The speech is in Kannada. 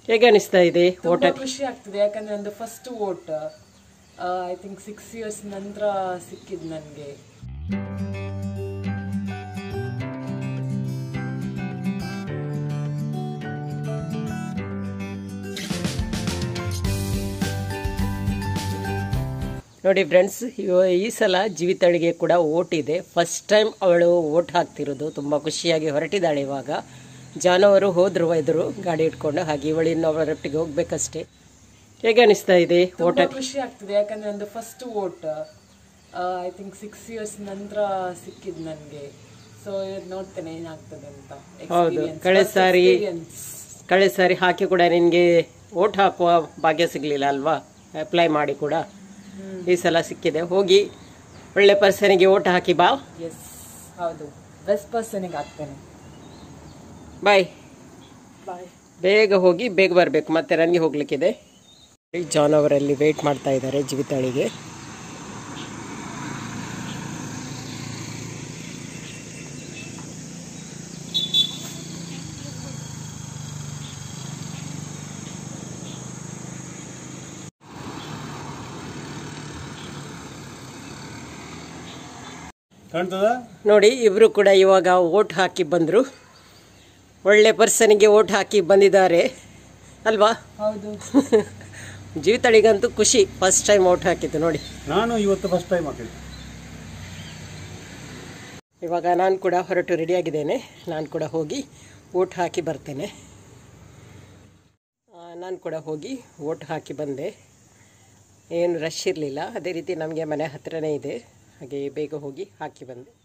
ಹೇಗೆ ಅನಿಸ್ತಾ ಇದೆ ಓಟ ತುಂಬಾ ಖುಷಿ ಆಗ್ತದೆ ಯಾಕಂದ್ರೆ ನಂದು first vote I think six years ನಂತರ ಸಿಕ್ಕಿದ್ ನನಗೆ ನೋಡಿ ಫ್ರೆಂಡ್ಸ್ ಈ ಸಲ ಜೀವಿತಳಿಗೆ ಕೂಡ ಓಟ್ ಇದೆ ಫಸ್ಟ್ ಟೈಮ್ ಅವಳು ಓಟ್ ಹಾಕ್ತಿರೋದು ತುಂಬ ಖುಷಿಯಾಗಿ ಹೊರಟಿದ್ದಾಳೆ ಇವಾಗ ಜಾನವರು ಹೋದ್ರು ಎದುರು ಗಾಡಿ ಇಟ್ಕೊಂಡು ಹಾಗೆ ಇವಳು ಇನ್ನು ಅವರೊಟ್ಟಿಗೆ ಹೋಗ್ಬೇಕಷ್ಟೇ ಹೇಗೆ ಅನಿಸ್ತಾ ಇದೆ ಓಟ ತುಂಬಾ ಖುಷಿ ಆಗ್ತದೆ ಯಾಕಂದ್ರೆ ನಂದು first vote I think six years ನಂತರ ಸಿಕ್ಕಿದ್ ನನಗೆ ಸೊ ನೋಡ್ತೇನೆ ಏನಾಗ್ತದೆ ಅಂತ ಹೌದು Experience, ಕಳೆ first ಸಾರಿ experience. ಕಳೆ ಸಾರಿ ಹಾಕಿ ಕೂಡ ನಿನಗೆ ಓಟ್ ಹಾಕುವ ಭಾಗ್ಯ ಸಿಗಲಿಲ್ಲ ಅಲ್ವಾ ಅಪ್ಲೈ ಮಾಡಿ ಕೂಡ ಈ ಸಲ ಸಿಕ್ಕಿದೆ ಹೋಗಿ ಒಳ್ಳೆ ಪರ್ಸನಿಗೆ ಓಟ್ ಹಾಕಿ ಬಾ ಎಸ್ ಹೌದು ಬೆಸ್ಟ್ ಪರ್ಸನಿಗೆ ಆಗ್ತೇನೆ ಬಾಯ್ ಬಾಯ್ ಬೇಗ ಹೋಗಿ ಬೇಗ ಬರಬೇಕು ಮತ್ತೆ ನನಗೆ ಹೋಗ್ಲಿಕ್ಕಿದೆ ಜಾನ್ ಅವರಲ್ಲಿ ವೇಟ್ ಮಾಡ್ತಾ ಇದ್ದಾರೆ ಜೀವಿತಾಳಿಗೆ ಕಾಣ್ತದ ನೋಡಿ ಇವರು ಕೂಡ ಇವಾಗ ಓಟ್ ಹಾಕಿ ಬಂದರು ಒಳ್ಳೆ ಪರ್ಸನಿಗೆ ಓಟ್ ಹಾಕಿ ಬಂದಿದ್ದಾರೆ ಅಲ್ವಾ ಹೌದು ಜೀವಿತಳಿಗಂತೂ ಖುಷಿ ಫಸ್ಟ್ ಟೈಮ್ ಓಟ್ ಹಾಕಿದ್ದು ನೋಡಿ ನಾನು ಇವತ್ತು ಫಸ್ಟ್ ಟೈಮ್ ಹಾಕಿದ್ದೆ ಇವಾಗ ನಾನು ಕೂಡ ಹೊರಟು ರೆಡಿಯಾಗಿದ್ದೇನೆ ನಾನು ಕೂಡ ಹೋಗಿ ಓಟ್ ಹಾಕಿ ಬರ್ತೇನೆ ನಾನು ಕೂಡ ಹೋಗಿ ಓಟ್ ಹಾಕಿ ಬಂದೆ ಏನು ರಶ್ ಇರಲಿಲ್ಲ ಅದೇ ರೀತಿ ನಮಗೆ ಮನೆ ಹತ್ತಿರನೇ ಇದೆ ಹಾಗೆ ಬೇಗ ಹೋಗಿ ಹಾಕಿ ಬಂದೆ